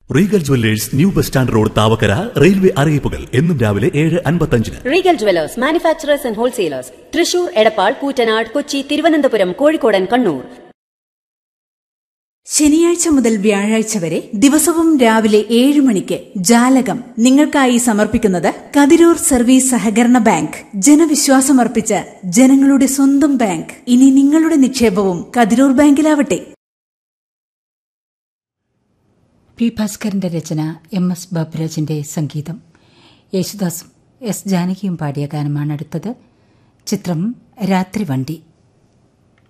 Regal jewellers new bus stand road Thavakkara railway അറിയിപ്പുകൾ എന്നും രാവിലെ ഏഴ് അൻപത്തഞ്ചിന് Regal jewellers manufacturers and wholesalers Thrissur Edappal Koottanad Kochi Thiruvananthapuram കോഴിക്കോടൻ കണ്ണൂർ ശനിയാഴ്ച മുതൽ വ്യാഴാഴ്ച വരെ ദിവസവും രാവിലെ ഏഴ് മണിക്ക് ജാലകം നിങ്ങൾക്കായി സമർപ്പിക്കുന്നത് കതിരൂർ സർവീസ് സഹകരണ ബാങ്ക് ജനവിശ്വാസമർപ്പിച്ച ജനങ്ങളുടെ സ്വന്തം ബാങ്ക് ഇനി നിങ്ങളുടെ നിക്ഷേപവും കതിരൂർ ബാങ്കിലാവട്ടെ പി ഭാസ്കരന്റെ രചന എം എസ് ബാബുരാജിന്റെ സംഗീതം യേശുദാസും എസ് ജാനകിയും പാടിയ ഗാനമാണ് അടുത്തത് ചിത്രം രാത്രി വണ്ടി